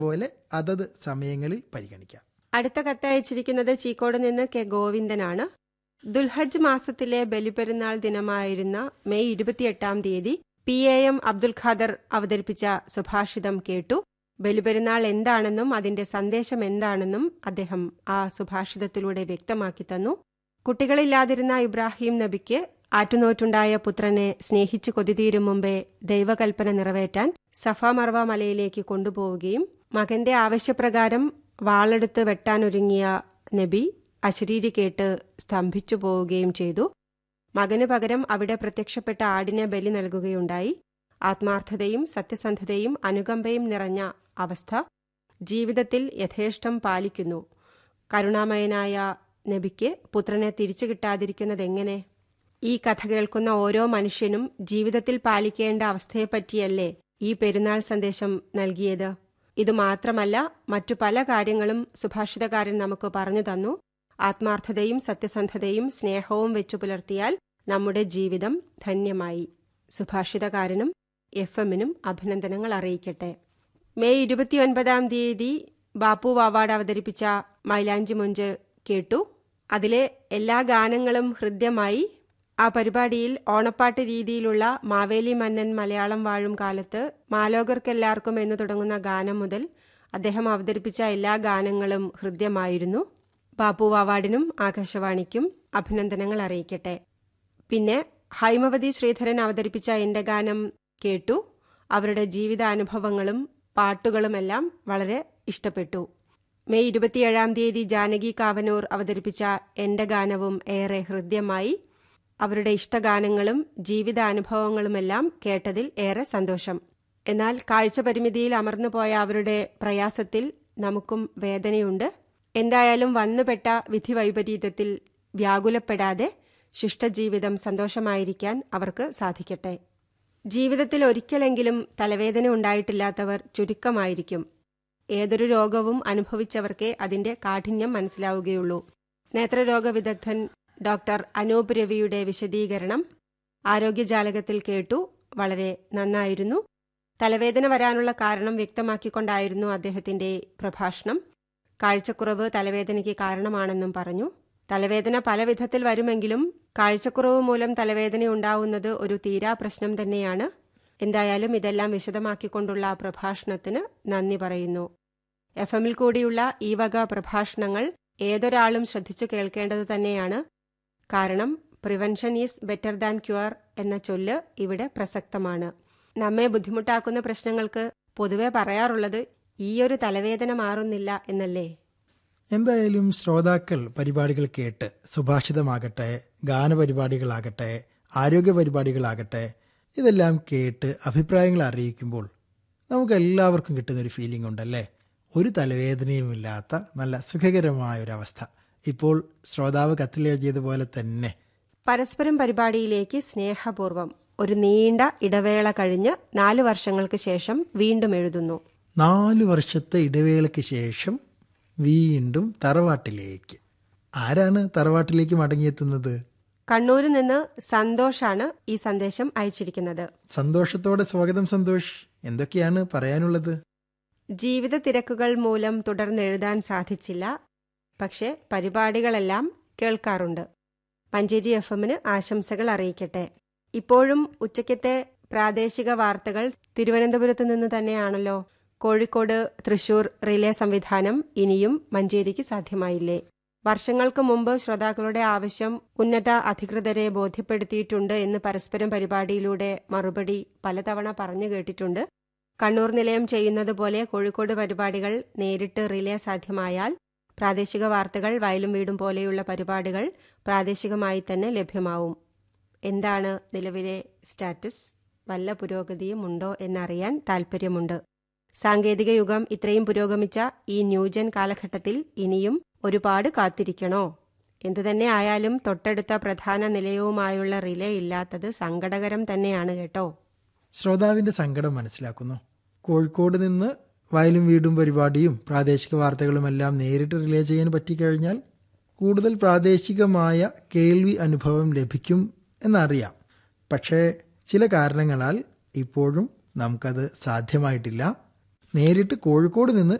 പോലെ അതത് സമയങ്ങളിൽ പരിഗണിക്കാം അടുത്ത കത്തയച്ചിരിക്കുന്നത് ചീക്കോട് നിന്ന് കെ ഗോവിന്ദനാണ് ദുൽഹജ് മാസത്തിലെ ബലിപെരുന്നാൾ ദിനമായിരുന്ന മെയ് ഇരുപത്തിയെട്ടാം തീയതി P A M Abdul Khader അവതരിപ്പിച്ച സുഭാഷിതം കേട്ടു ബലിപെരുന്നാൾ എന്താണെന്നും അതിന്റെ സന്ദേശം എന്താണെന്നും അദ്ദേഹം ആ സുഭാഷിതത്തിലൂടെ വ്യക്തമാക്കി തന്നു കുട്ടികളില്ലാതിരുന്ന ഇബ്രാഹിം നബിക്ക് ആറ്റുനോറ്റുണ്ടായ പുത്രനെ സ്നേഹിച്ചു കൊതിതീരും മുമ്പേ ദൈവകൽപ്പന നിറവേറ്റാൻ സഫ മർവ മലയിലേക്ക് കൊണ്ടുപോവുകയും മകന്റെ ആവശ്യപ്രകാരം വാളെടുത്ത് വെട്ടാനൊരുങ്ങിയ നബി അശരീരി കേട്ട് സ്തംഭിച്ചു പോവുകയും ചെയ്തു മകന് പകരം അവിടെ പ്രത്യക്ഷപ്പെട്ട ആടിനെ ബലി നൽകുകയുണ്ടായി ആത്മാർത്ഥതയും സത്യസന്ധതയും അനുകമ്പയും നിറഞ്ഞ അവസ്ഥ ജീവിതത്തിൽ യഥേഷ്ടം പാലിക്കുന്നു കരുണാമയനായ നബിക്ക് പുത്രനെ തിരിച്ചു കിട്ടാതിരിക്കുന്നതെങ്ങനെ ഈ കഥ കേൾക്കുന്ന ഓരോ മനുഷ്യനും ജീവിതത്തിൽ പാലിക്കേണ്ട അവസ്ഥയെപ്പറ്റിയല്ലേ ഈ പെരുന്നാൾ സന്ദേശം നൽകിയത് ഇതുമാത്രമല്ല മറ്റു പല കാര്യങ്ങളും സുഭാഷിതകാരൻ നമുക്ക് പറഞ്ഞു തന്നു ആത്മാർത്ഥതയും സത്യസന്ധതയും സ്നേഹവും വെച്ചു പുലർത്തിയാൽ നമ്മുടെ ജീവിതം ധന്യമായി സുഭാഷിതകാരനും എഫ് എമ്മിനും അഭിനന്ദനങ്ങൾ അറിയിക്കട്ടെ മെയ് ഇരുപത്തിയൊൻപതാം തീയതി ബാപ്പു വാവാട് അവതരിപ്പിച്ച മൈലാഞ്ചി മൊഞ്ച് കേട്ടു അതിലെ എല്ലാ ഗാനങ്ങളും ഹൃദ്യമായി ആ പരിപാടിയിൽ ഓണപ്പാട്ട് രീതിയിലുള്ള മാവേലി മന്നൻ മലയാളം വാഴും കാലത്ത് മാലോകർക്കെല്ലാവർക്കും എന്ന് തുടങ്ങുന്ന ഗാനം മുതൽ അദ്ദേഹം അവതരിപ്പിച്ച എല്ലാ ഗാനങ്ങളും ഹൃദ്യമായിരുന്നു ബാപ്പു വാവാടിനും ആകാശവാണിക്കും അഭിനന്ദനങ്ങൾ അറിയിക്കട്ടെ പിന്നെ ഹൈമവതി ശ്രീധരൻ അവതരിപ്പിച്ച എന്റെ ഗാനം കേട്ടു അവരുടെ ജീവിതാനുഭവങ്ങളും പാട്ടുകളുമെല്ലാം വളരെ ഇഷ്ടപ്പെട്ടു മെയ് ഇരുപത്തിയേഴാം തീയതി ജാനകി കാവനൂർ അവതരിപ്പിച്ച എന്റെ ഗാനവും ഏറെ ഹൃദ്യമായി അവരുടെ ഇഷ്ടഗാനങ്ങളും ജീവിതാനുഭവങ്ങളുമെല്ലാം കേട്ടതിൽ ഏറെ സന്തോഷം എന്നാൽ കാഴ്ച പരിമിതിയിൽ അമർന്നുപോയ അവരുടെ പ്രയാസത്തിൽ നമുക്കും വേദനയുണ്ട് എന്തായാലും വന്നുപെട്ട വിധി വൈപരീത്യത്തിൽ വ്യാകുലപ്പെടാതെ ശിഷ്ടജീവിതം സന്തോഷമായിരിക്കാൻ അവർക്ക് സാധിക്കട്ടെ ജീവിതത്തിൽ ഒരിക്കലെങ്കിലും തലവേദന ഉണ്ടായിട്ടില്ലാത്തവർ ചുരുക്കമായിരിക്കും ഏതൊരു രോഗവും അനുഭവിച്ചവർക്കേ അതിന്റെ കാഠിന്യം മനസ്സിലാവുകയുള്ളൂ നേത്രരോഗ വിദഗ്ധൻ ഡോക്ടർ അനൂപ് രവിയുടെ വിശദീകരണം ആരോഗ്യജാലകത്തിൽ കേട്ടു വളരെ നന്നായിരുന്നു തലവേദന വരാനുള്ള കാരണം വ്യക്തമാക്കിക്കൊണ്ടായിരുന്നു അദ്ദേഹത്തിന്റെ പ്രഭാഷണം കാഴ്ചക്കുറവ് തലവേദനയ്ക്ക് കാരണമാണെന്നും പറഞ്ഞു തലവേദന പല വിധത്തിൽ വരുമെങ്കിലും കാഴ്ചക്കുറവ് മൂലം തലവേദന ഉണ്ടാവുന്നത് ഒരു തീരാ പ്രശ്നം തന്നെയാണ് എന്തായാലും ഇതെല്ലാം വിശദമാക്കിക്കൊണ്ടുള്ള പ്രഭാഷണത്തിന് നന്ദി പറയുന്നു എഫ് എമ്മിൽ കൂടിയുള്ള ഈ വക പ്രഭാഷണങ്ങൾ ഏതൊരാളും ശ്രദ്ധിച്ചു കേൾക്കേണ്ടത് തന്നെയാണ് കാരണം prevention is better than cure എന്ന ചൊല്ല് ഇവിടെ പ്രസക്തമാണ് നമ്മെ ബുദ്ധിമുട്ടാക്കുന്ന പ്രശ്നങ്ങൾക്ക് പൊതുവെ പറയാറുള്ളത് ഈയൊരു തലവേദന മാറുന്നില്ല എന്നല്ലേ എന്തായാലും ശ്രോതാക്കൾ പരിപാടികൾ കേട്ട് സുഭാഷിതമാകട്ടെ ഗാനപരിപാടികളാകട്ടെ ആരോഗ്യ പരിപാടികളാകട്ടെ ഇതെല്ലാം കേട്ട് അഭിപ്രായങ്ങൾ അറിയിക്കുമ്പോൾ നമുക്ക് എല്ലാവർക്കും കിട്ടുന്ന ഒരു ഫീലിംഗ് ഉണ്ടല്ലേ ഒരു തലവേദനയുമില്ലാത്ത നല്ല സുഖകരമായ ഒരു അവസ്ഥ ഇപ്പോൾ ശ്രോതാവ് കത്തിലെഴുതിയതുപോലെ തന്നെ പരസ്പരം പരിപാടിയിലേക്ക് സ്നേഹപൂർവം ഒരു നീണ്ട ഇടവേള കഴിഞ്ഞ് നാല് വർഷങ്ങൾക്ക് ശേഷം വീണ്ടും എഴുതുന്നു നാല് വർഷത്തെ ഇടവേളയ്ക്ക് ശേഷം വീണ്ടും തറവാട്ടിലേക്ക് ആരാണ് തറവാട്ടിലേക്ക് മടങ്ങിയെത്തുന്നത് കണ്ണൂരിൽ നിന്ന് സന്തോഷാണ് ഈ സന്ദേശം അയച്ചിരിക്കുന്നത് സന്തോഷത്തോടെ സ്വാഗതം സന്തോഷ് എന്തൊക്കെയാണ് പറയാനുള്ളത് ജീവിത തിരക്കുകൾ മൂലം തുടർന്നെഴുതാൻ സാധിച്ചില്ല പക്ഷേ പരിപാടികളെല്ലാം കേൾക്കാറുണ്ട് മഞ്ചേരി എഫ് എമ്മിന് ആശംസകൾ അറിയിക്കട്ടെ ഇപ്പോഴും ഉച്ചയ്ക്കത്തെ പ്രാദേശിക വാർത്തകൾ തിരുവനന്തപുരത്ത് നിന്ന് തന്നെയാണല്ലോ കോഴിക്കോട് തൃശൂർ റിലേ സംവിധാനം ഇനിയും മഞ്ചേരിക്ക് സാധ്യമായില്ലേ വർഷങ്ങൾക്ക് മുമ്പ് ശ്രോതാക്കളുടെ ആവശ്യം ഉന്നത അധികൃതരെ ബോധ്യപ്പെടുത്തിയിട്ടുണ്ട് എന്ന് പരസ്പരം പരിപാടിയിലൂടെ മറുപടി പലതവണ പറഞ്ഞു കേട്ടിട്ടുണ്ട് കണ്ണൂർ നിലയം ചെയ്യുന്നത് പോലെ കോഴിക്കോട് പരിപാടികൾ നേരിട്ട് റിലേ സാധ്യമായാൽ പ്രാദേശിക വാർത്തകൾ വയലും വീടും പോലെയുള്ള പരിപാടികൾ പ്രാദേശികമായി തന്നെ ലഭ്യമാവും എന്താണ് നിലവിലെ സ്റ്റാറ്റസ് വല്ല പുരോഗതിയും ഉണ്ടോ എന്നറിയാൻ താൽപ്പര്യമുണ്ട് സാങ്കേതിക യുഗം ഇത്രയും പുരോഗമിച്ച ഈ ന്യൂജൻ കാലഘട്ടത്തിൽ ഇനിയും ഒരുപാട് കാത്തിരിക്കണോ എന്തുതന്നെ ആയാലും തൊട്ടടുത്ത പ്രധാന നിലയവുമായുള്ള റിലേ ഇല്ലാത്തത് സങ്കടകരം തന്നെയാണ് കേട്ടോ ശ്രോതാവിന്റെ സങ്കടം മനസ്സിലാക്കുന്നു കോഴിക്കോട് നിന്ന് വയലും വീടും പരിപാടിയും പ്രാദേശിക വാർത്തകളുമെല്ലാം നേരിട്ട് റിലേ ചെയ്യാൻ പറ്റിക്കഴിഞ്ഞാൽ കൂടുതൽ പ്രാദേശികമായ കേൾവി അനുഭവം ലഭിക്കും എന്നറിയാം പക്ഷേ ചില കാരണങ്ങളാൽ ഇപ്പോഴും നമുക്കത് സാധ്യമായിട്ടില്ല നേരിട്ട് കോഴിക്കോട് നിന്ന്